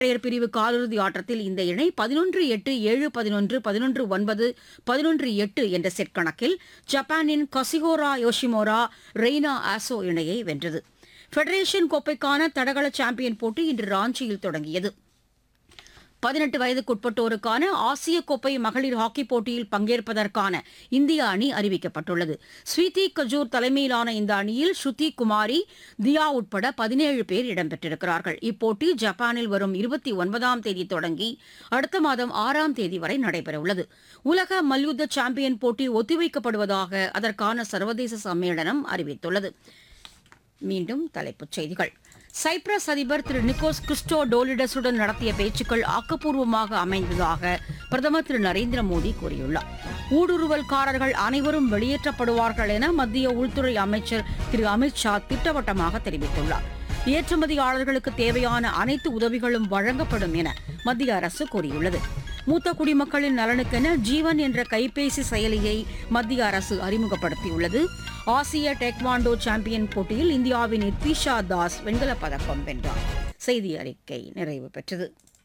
ஒற்றையர் பிரிவு காலிறுதி ஆட்டத்தில் இந்த இணை பதினொன்று எட்டு ஏழு பதினொன்று பதினொன்று ஒன்பது பதினொன்று எட்டு என்ற செட் கணக்கில் ஜப்பானின் கசிகோரா யோஷிமோரா ரெய்னா ஆசோ இணையை வென்றது ஃபெடரேஷன் கோப்பைக்கான தடகள சாம்பியன் போட்டி இன்று ராஞ்சியில் தொடங்கியது பதினெட்டு வயதுக்குட்பட்டோருக்கான ஆசிய கோப்பை மகளிர் ஹாக்கி போட்டியில் பங்கேற்பதற்கான இந்திய அணி அறிவிக்கப்பட்டுள்ளது ஸ்வீதி கஜூர் தலைமையிலான இந்த அணியில் ஸ்ருதி குமாரி தியா உட்பட பதினேழு பேர் இடம்பெற்றிருக்கிறார்கள் இப்போட்டி ஜப்பானில் வரும் இருபத்தி ஒன்பதாம் தேதி தொடங்கி அடுத்த மாதம் ஆறாம் தேதி வரை நடைபெறவுள்ளது உலக மல்யுத்த சாம்பியன் போட்டி ஒத்திவைக்கப்படுவதாக அதற்கான சர்வதேச சம்மேளனம் அறிவித்துள்ளது மீண்டும் தலைப்புச் செய்திகள் சைப்ரஸ் அதிபர் திரு நிக்கோஸ் கிறிஸ்டோ டோலிடஸுடன் நடத்திய பேச்சுக்கள் ஆக்கப்பூர்வமாக அமைந்ததாக பிரதமர் திரு நரேந்திர மோடி கூறியுள்ளார் ஊடுருவல்காரர்கள் அனைவரும் வெளியேற்றப்படுவார்கள் என மத்திய உள்துறை அமைச்சர் திரு அமித் ஷா திட்டவட்டமாக தெரிவித்துள்ளார் ஏற்றுமதியாளர்களுக்கு தேவையான அனைத்து உதவிகளும் வழங்கப்படும் என மத்திய அரசு கூறியுள்ளது மூத்த குடிமக்களின் நலனுக்கென ஜீவன் என்ற கைபேசி செயலியை மத்திய அரசு அறிமுகப்படுத்தியுள்ளது ஆசிய டெக்வாண்டோ சாம்பியன் போட்டியில் இந்தியாவின் இத்விஷா தாஸ் வெண்கலப் பதக்கம் வென்றார் செய்தி அறிக்கை நிறைவு பெற்றது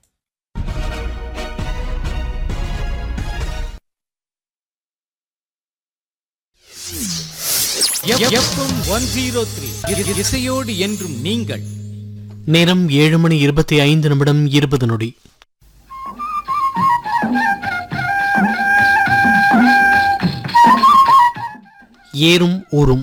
எஃப்எம் ஒன் ஜீரோ த்ரீ இசையோடு என்றும் நீங்கள் நேரம் ஏழு மணி இருபத்தி ஐந்து நிமிடம் இருபது நொடி ஏறும் ஊரும்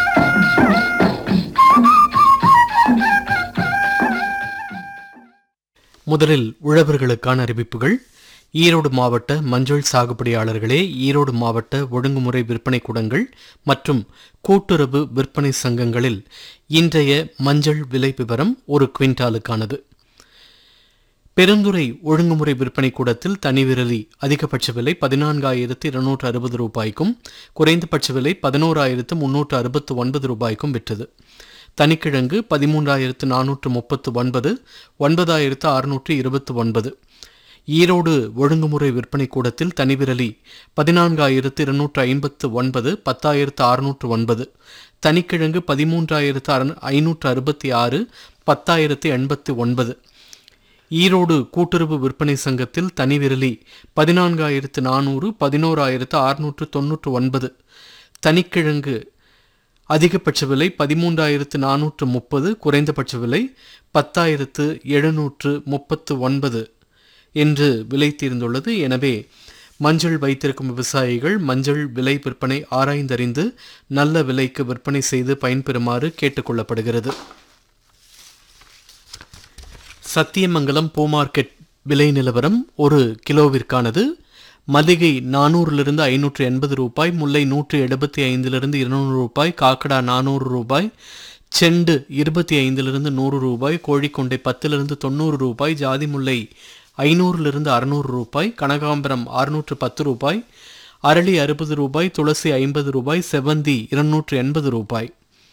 முதலில் உழவர்களுக்கான அறிவிப்புகள் ஈரோடு மாவட்ட மஞ்சள் சாகுபடியாளர்களே ஈரோடு மாவட்ட ஒழுங்குமுறை விற்பனை கூடங்கள் மற்றும் கூட்டுறவு விற்பனை சங்கங்களில் இன்றைய மஞ்சள் விலை விவரம் ஒரு குவிண்டாலுக்கானது பெருந்துறை ஒழுங்குமுறை விற்பனை கூடத்தில் தனி விரலி அதிகபட்ச விலை பதினான்காயிரத்து இருநூற்று அறுபது ரூபாய்க்கும் குறைந்தபட்ச விலை பதினோராயிரத்து முன்னூற்று அறுபத்து ஒன்பது ரூபாய்க்கும் விற்றது தனிக்கிழங்கு பதிமூன்றாயிரத்து நானூற்று முப்பத்து ஒன்பது ஒன்பதாயிரத்து அறுநூற்று இருபத்து ஒன்பது ஈரோடு ஒழுங்குமுறை விற்பனை கூடத்தில் தனிவிரலி பதினான்காயிரத்து இருநூற்று ஐம்பத்து ஒன்பது பத்தாயிரத்து அறுநூற்று ஒன்பது தனிக்கிழங்கு பதிமூன்றாயிரத்து அறு ஐநூற்று அறுபத்தி ஆறு பத்தாயிரத்து எண்பத்தி ஒன்பது ஈரோடு கூட்டுறவு விற்பனை சங்கத்தில் தனிவிரலி பதினான்காயிரத்து நானூறு பதினோராயிரத்து அறுநூற்று தொன்னூற்று ஒன்பது தனிக்கிழங்கு அதிகபட்ச விலை பதிமூன்றாயிரத்து நானூற்று முப்பது குறைந்தபட்ச விலை பத்தாயிரத்து எழுநூற்று முப்பத்து ஒன்பது என்று விலை தீர்ந்துள்ளது எனவே மஞ்சள் வைத்திருக்கும் விவசாயிகள் மஞ்சள் விலை விற்பனை ஆராய்ந்தறிந்து நல்ல விலைக்கு விற்பனை செய்து பயன்பெறுமாறு கேட்டுக்கொள்ளப்படுகிறது சத்தியமங்கலம் பூ மார்க்கெட் விலை நிலவரம் ஒரு கிலோவிற்கானது மல்லிகை நானூறிலிருந்து ஐநூற்று எண்பது ரூபாய் முல்லை நூற்று எழுபத்தி ஐந்திலிருந்து இருநூறு ரூபாய் காக்கடா நானூறு ரூபாய் செண்டு இருபத்தி ஐந்திலிருந்து நூறு ரூபாய் கோழிக்கொண்டை பத்திலிருந்து தொண்ணூறு ரூபாய் ஜாதி முல்லை ஐநூறிலிருந்து அறுநூறு ரூபாய் கனகாம்பரம் அறுநூற்று பத்து ரூபாய் அரளி அறுபது ரூபாய் துளசி ஐம்பது ரூபாய் செவந்தி இருநூற்று எண்பது ரூபாய்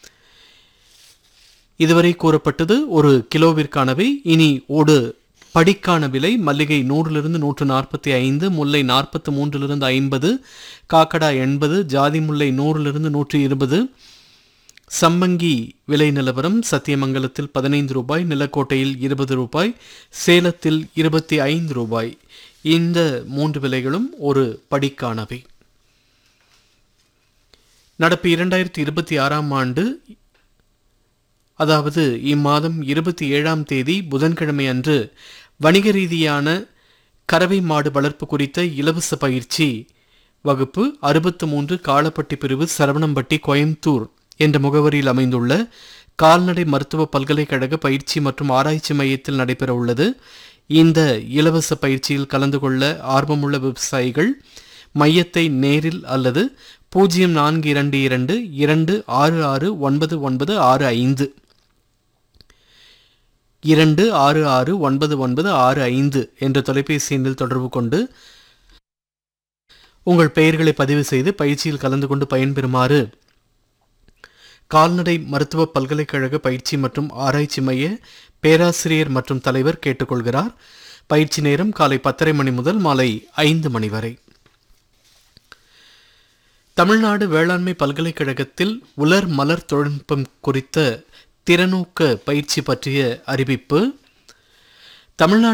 இதுவரை கூறப்பட்டது ஒரு கிலோவிற்கானவை இனி ஒரு படிக்கான விலை மல்லிகை நூறிலிருந்து நூற்று நாற்பத்தி ஐந்து முல்லை நாற்பத்து மூன்றிலிருந்து ஐம்பது காக்கடா எண்பது ஜாதி முல்லை நூறிலிருந்து நூற்றி இருபது சம்பங்கி விலை நிலவரம் சத்தியமங்கலத்தில் பதினைந்து ரூபாய் நிலக்கோட்டையில் இருபது ரூபாய் சேலத்தில் இருபத்தி ஐந்து ரூபாய் இந்த மூன்று விலைகளும் ஒரு படிக்கானவை நடப்பு இரண்டாயிரத்தி இருபத்தி ஆறாம் ஆண்டு அதாவது இம்மாதம் இருபத்தி ஏழாம் தேதி புதன்கிழமை அன்று வணிக ரீதியான கறவை மாடு வளர்ப்பு குறித்த இலவச பயிற்சி வகுப்பு அறுபத்து மூன்று காலப்பட்டி பிரிவு சரவணம்பட்டி கோயம்புத்தூர் என்ற முகவரியில் அமைந்துள்ள கால்நடை மருத்துவ பல்கலைக்கழக பயிற்சி மற்றும் ஆராய்ச்சி மையத்தில் நடைபெற உள்ளது இந்த இலவச பயிற்சியில் கலந்து கொள்ள ஆர்வமுள்ள விவசாயிகள் மையத்தை நேரில் அல்லது பூஜ்ஜியம் நான்கு இரண்டு இரண்டு இரண்டு ஆறு ஆறு ஒன்பது ஒன்பது ஆறு ஐந்து இரண்டு ஆறு ஆறு ஒன்பது ஒன்பது ஆறு ஐந்து என்ற தொலைபேசி எண்ணில் தொடர்பு கொண்டு உங்கள் பெயர்களை பதிவு செய்து பயிற்சியில் கலந்து கொண்டு பயன்பெறுமாறு கால்நடை மருத்துவ பல்கலைக்கழக பயிற்சி மற்றும் ஆராய்ச்சி மைய பேராசிரியர் மற்றும் தலைவர் கேட்டுக்கொள்கிறார் பயிற்சி நேரம் காலை பத்தரை மணி முதல் மாலை ஐந்து மணி வரை தமிழ்நாடு வேளாண்மை பல்கலைக்கழகத்தில் உலர் மலர் தொழில்நுட்பம் குறித்த திறனூக்க பயிற்சி பற்றிய அறிவிப்பு தமிழ்நாடு